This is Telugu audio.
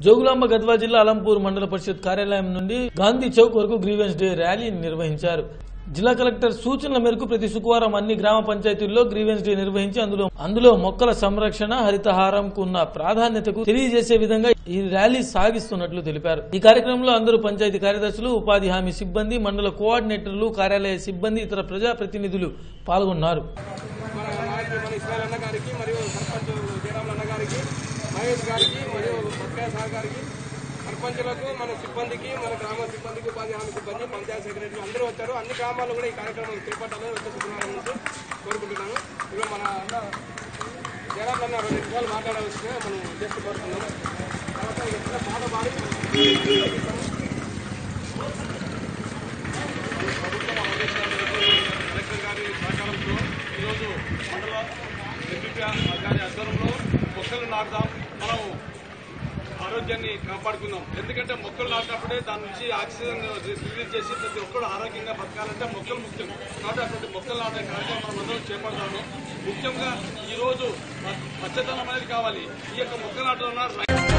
జోగులాంబ గద్వాల జిల్లా అలంపూర్ మండల పరిషత్ కార్యాలయం నుండి గాంధీ చౌక్ వరకు గ్రీవెన్స్ డే ర్యాలీ నిర్వహించారు జిల్లా కలెక్టర్ సూచనల మేరకు ప్రతి శుక్రవారం అన్ని గ్రామ పంచాయతీల్లో గ్రీవెన్స్ డే నిర్వహించి అందులో అందులో మొక్కల సంరక్షణ హరితహారంకు ఉన్న ప్రాధాన్యతకు తెలియజేసే విధంగా ఈ ర్యాలీ సాగిస్తున్నట్లు తెలిపారు ఈ కార్యక్రమంలో అందరూ పంచాయతీ కార్యదర్శులు ఉపాధి హామీ సిబ్బంది మండల కోఆర్డినేటర్లు కార్యాలయ సిబ్బంది ఇతర ప్రజాప్రతినిధులు పాల్గొన్నారు మన నాయకులు మన ఇస్రాయల్ అన్న గారికి మరియు సర్పంచ్ జయరాములు అన్న గారికి మహేష్ గారికి మరియు బత్కాయ సార్ గారికి సర్పంచులకు మన సిబ్బందికి మన గ్రామ సిబ్బందికి ఉపాధి హామీ సిబ్బంది పంచాయతీ సెక్రటరీ అందరూ వచ్చారు అన్ని గ్రామాల్లో కూడా ఈ కార్యక్రమం చేపట్టాలని వచ్చే శుక్రవారం నుంచి కోరుకుంటున్నాను ఇప్పుడు మన అన్న జయరాములు అన్న రెండు నిమిషాలు మాట్లాడవలసిన మనం చేస్తూ కోరుతున్నాం తర్వాత ఈ చిన్న పాట పాడి ప్రభుత్వం ఆదేశాల మేరకు కలెక్టర్ గారి సహకారంతో ఈరోజు మండల ఎంపీపీ గారి ఆధ్వర్యంలో మొక్కలు నాటుదాం మనం ఆరోగ్యాన్ని కాపాడుకుందాం ఎందుకంటే మొక్కలు నాటినప్పుడే దాని నుంచి ఆక్సిజన్ రిలీజ్ చేసి ప్రతి ఒక్కరు ఆరోగ్యంగా బతకాలంటే మొక్కలు ముఖ్యం కాబట్టి అటువంటి మొక్కలు నాటే కార్యక్రమం మనం అందరం చేపడతాము ముఖ్యంగా ఈ రోజు పచ్చదనం అనేది కావాలి ఈ యొక్క మొక్కలు నాటడం